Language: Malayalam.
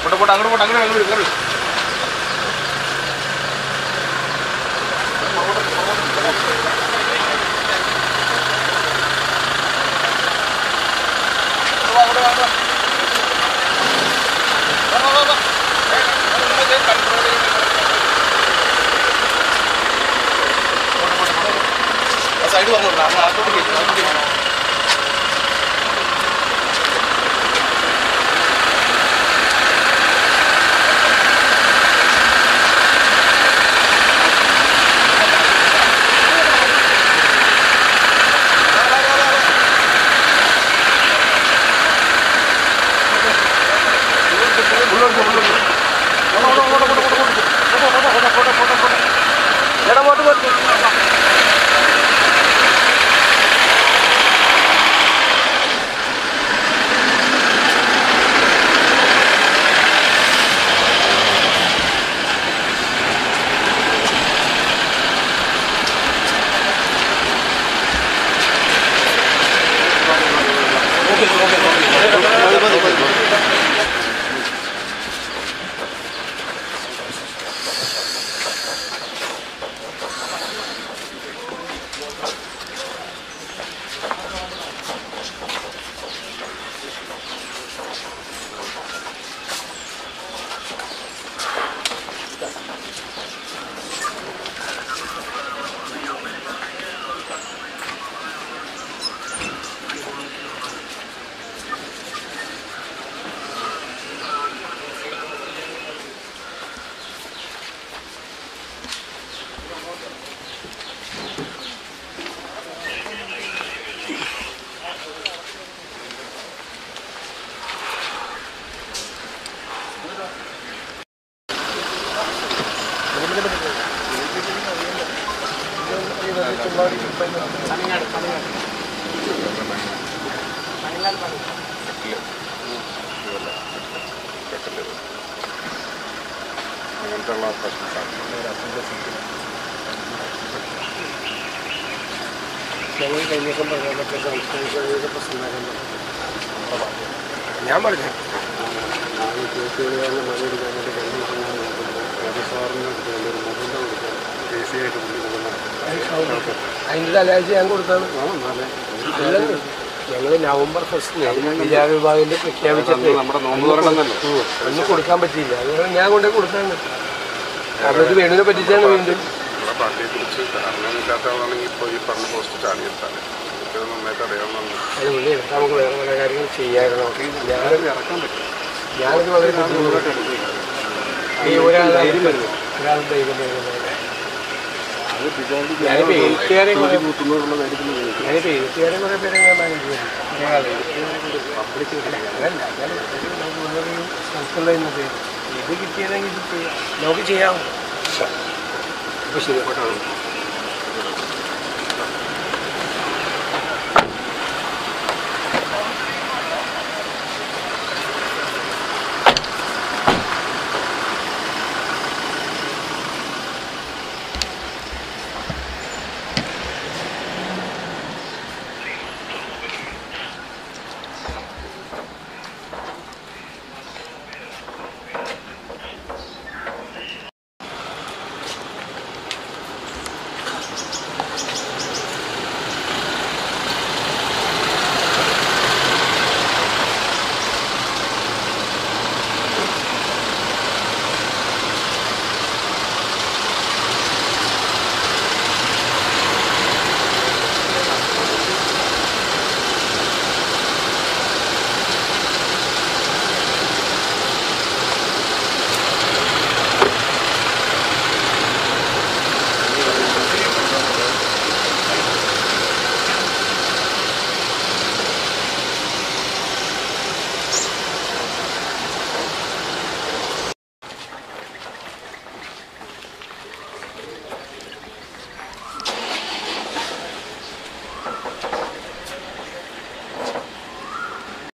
പോട്ടെ പോട്ടെ അങ്ങോട്ട് പോട്ടെ അങ്ങനെ അങ്ങോട്ട് കയറി സൈഡ് പറഞ്ഞു അകത്തോട്ട് കയറ്റി അകത്തോട്ട് കയറ്റി അങ്ങനത്തെയുള്ള പ്രശ്നമാണ് ഞങ്ങൾ കഴിഞ്ഞ ദിവസം പറഞ്ഞ മറ്റേ സാംസ്കാരിക പ്രശ്നമാകാൻ ഞാൻ പറഞ്ഞു ഞാൻ കേസുകളിലാണ് മഴയെടുക്കാൻ വേണ്ടി കഴിഞ്ഞ ദിവസം ഞാൻ നോക്കുമ്പോൾ ഒരു സാറിന് ഒരു മുഖം കൊടുക്കാൻ കെ സി ആയിട്ട് പുള്ളി കൊടുക്കണം അതിൻ്റെ തലയാഴ്ച ഞാൻ കൊടുത്താണ് ഞങ്ങൾ നവംബർ ഫസ്റ്റിന് ജില്ലാ വിഭാഗത്തിൽ പ്രഖ്യാപിച്ചിട്ട് നമ്മുടെ നോമ്പ് തുറന്നല്ലോ ഉം. അന്ന് കൊടുക്കാൻ പറ്റിയില്ല അതുകൊണ്ട് ഞാൻ കൊണ്ടേ കൊടുത്താണ് അവർക്ക് വേണുവിനെ പറ്റിച്ചാണ് വീണ്ടും നമ്മുടെ പാർട്ടിയെ കുറിച്ച് ധാരണയില്ലാത്ത ആളാണെങ്കിൽ ഇപ്പോൾ ഈ പറഞ്ഞ പോസ്റ്റ് ചാടിയെത്താണ് എനിക്കത് നന്നായിട്ട് അറിയാവുന്നതാണ് അത് പുള്ളി എടുത്താൽ നമുക്ക് വേറെ പല കാര്യങ്ങൾ ചെയ്യാമായിരുന്നു ഞാൻ ഇറക്കാൻ പറ്റും ഞാനത് വളരെ ബുദ്ധിമുട്ടായിട്ട് ഈ ഒരാൾ ഒരാൾ ദൈവം ദൈവം ഞാനിപ്പോൾ എഴുത്തുകാരെ കുറേ കൂട്ടുന്നതിനുള്ള കാര്യത്തിൽ ഞാനിപ്പോൾ എഴുത്തുകാരെ കുറേ പേരെ ഞാൻ മാനേജ് ചെയ്യുന്നു പബ്ലിക് അതല്ല ഞാൻ നമുക്ക് വളരെ സ്ഥലത്തുള്ള ഇന്നത് ഇത് കിട്ടിയതെങ്കിൽ ഇത് ചെയ്യാം നമുക്ക് ചെയ്യാം അപ്പോൾ ശരി